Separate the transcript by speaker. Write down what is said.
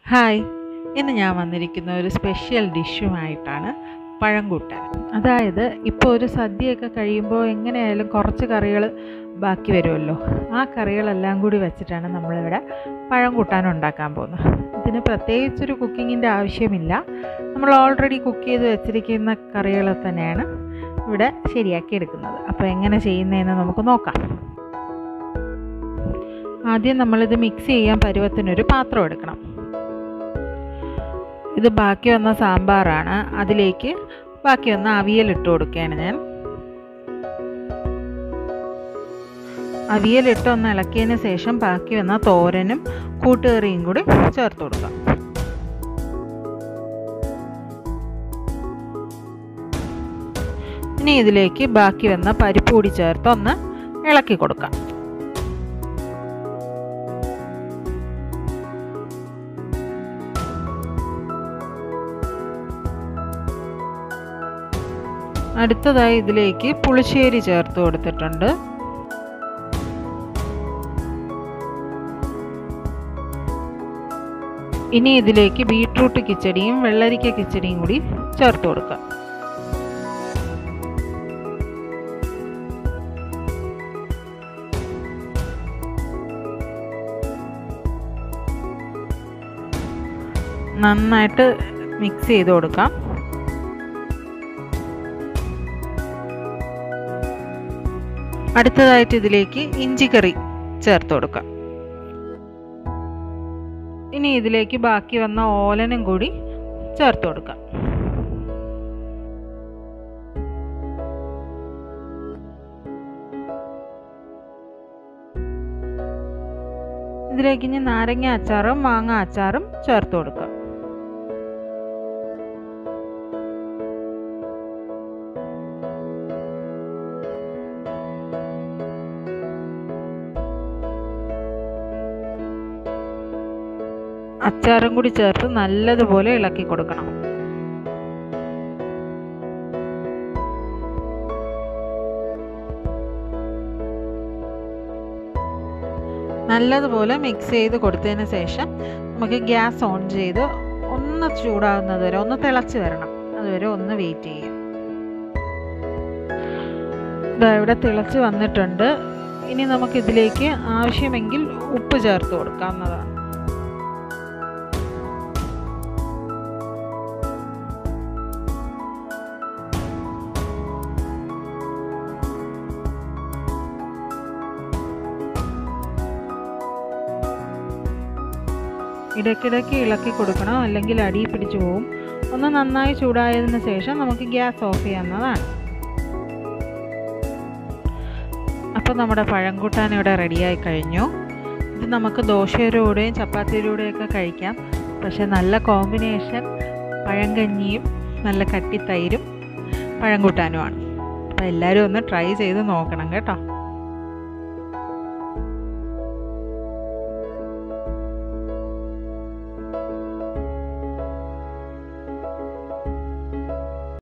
Speaker 1: hi ഇന്ന് ഞാൻ വന്നിരിക്കുന്ന ഒരു സ്പെഷ്യൽ ഡിഷുമായിട്ടാണ് പഴംകൂട്ടാൻ അതായത് ഇപ്പോൾ ഒരു സദ്യയൊക്കെ കഴിയുമ്പോൾ എങ്ങനെയായാലും കുറച്ച് കറികൾ ബാക്കി വരുമല്ലോ ആ കറികളെല്ലാം കൂടി വെച്ചിട്ടാണ് നമ്മളിവിടെ പഴം കൂട്ടാൻ ഉണ്ടാക്കാൻ പോകുന്നത് ഇതിന് പ്രത്യേകിച്ചൊരു കുക്കിങ്ങിൻ്റെ ആവശ്യമില്ല നമ്മൾ ഓൾറെഡി കുക്ക് ചെയ്ത് വെച്ചിരിക്കുന്ന കറികൾ തന്നെയാണ് ഇവിടെ ശരിയാക്കി എടുക്കുന്നത് അപ്പോൾ എങ്ങനെ ചെയ്യുന്നതെന്ന് നമുക്ക് നോക്കാം ആദ്യം നമ്മളിത് മിക്സ് ചെയ്യാൻ പരുവത്തിനൊരു പാത്രം എടുക്കണം ഇത് ബാക്കി വന്ന സാമ്പാറാണ് അതിലേക്ക് ബാക്കി വന്ന അവിയൽ ഇട്ട് കൊടുക്കുകയാണ് ഞാൻ അവിയലിട്ട് ഒന്ന് ഇളക്കിയതിന് ശേഷം ബാക്കി വന്ന തോരനും കൂട്ടുകറിയും കൂടി ചേർത്ത് കൊടുക്കാം ഇനി ഇതിലേക്ക് ബാക്കി വന്ന പരിപ്പ് കൂടി ചേർത്ത് ഒന്ന് ഇളക്കി കൊടുക്കാം അടുത്തതായി ഇതിലേക്ക് പുളിശ്ശേരി ചേർത്ത് കൊടുത്തിട്ടുണ്ട് ഇനി ഇതിലേക്ക് ബീട്രൂട്ട് കിച്ചടിയും വെള്ളരിക്ക കിച്ചടിയും കൂടി ചേർത്ത് കൊടുക്കാം നന്നായിട്ട് മിക്സ് ചെയ്ത് കൊടുക്കാം അടുത്തതായിട്ട് ഇതിലേക്ക് ഇഞ്ചിക്കറി ചേർത്ത് കൊടുക്കാം ഇനി ഇതിലേക്ക് ബാക്കി വന്ന ഓലനും കൂടി ചേർത്ത് കൊടുക്കാം ഇതിലേക്ക് ഇനി നാരങ്ങ അച്ചാറും മാങ്ങ അച്ചാറും ചേർത്ത് കൊടുക്കാം അച്ചാറും കൂടി ചേർത്ത് നല്ലതുപോലെ ഇളക്കി കൊടുക്കണം നല്ലതുപോലെ മിക്സ് ചെയ്ത് കൊടുത്തതിന് ശേഷം നമുക്ക് ഗ്യാസ് ഓൺ ചെയ്ത് ഒന്ന് ചൂടാകുന്നത് വരെ ഒന്ന് തിളച്ച് വരണം അതുവരെ ഒന്ന് വെയിറ്റ് ചെയ്യാം ഇതാ ഇവിടെ തിളച്ച് വന്നിട്ടുണ്ട് ഇനി നമുക്കിതിലേക്ക് ആവശ്യമെങ്കിൽ ഉപ്പ് ചേർത്ത് കൊടുക്കാവുന്നതാണ് ഇടയ്ക്കിടയ്ക്ക് ഇളക്കി കൊടുക്കണം അല്ലെങ്കിൽ അടി പിടിച്ചു പോകും ഒന്ന് നന്നായി ചൂടായതിന് ശേഷം നമുക്ക് ഗ്യാസ് ഓഫ് ചെയ്യാവുന്നതാണ് അപ്പോൾ നമ്മുടെ പഴംകൂട്ടാൻ ഇവിടെ റെഡിയായി കഴിഞ്ഞു ഇത് നമുക്ക് ദോശയുടെ കൂടെയും ചപ്പാത്തിയുടെ കൂടെയൊക്കെ കഴിക്കാം പക്ഷെ നല്ല കോമ്പിനേഷൻ പഴങ്കഞ്ഞിയും നല്ല കട്ടിത്തൈരും പഴംകൂട്ടാനുമാണ് അപ്പോൾ എല്ലാവരും ഒന്ന് ട്രൈ ചെയ്ത് നോക്കണം കേട്ടോ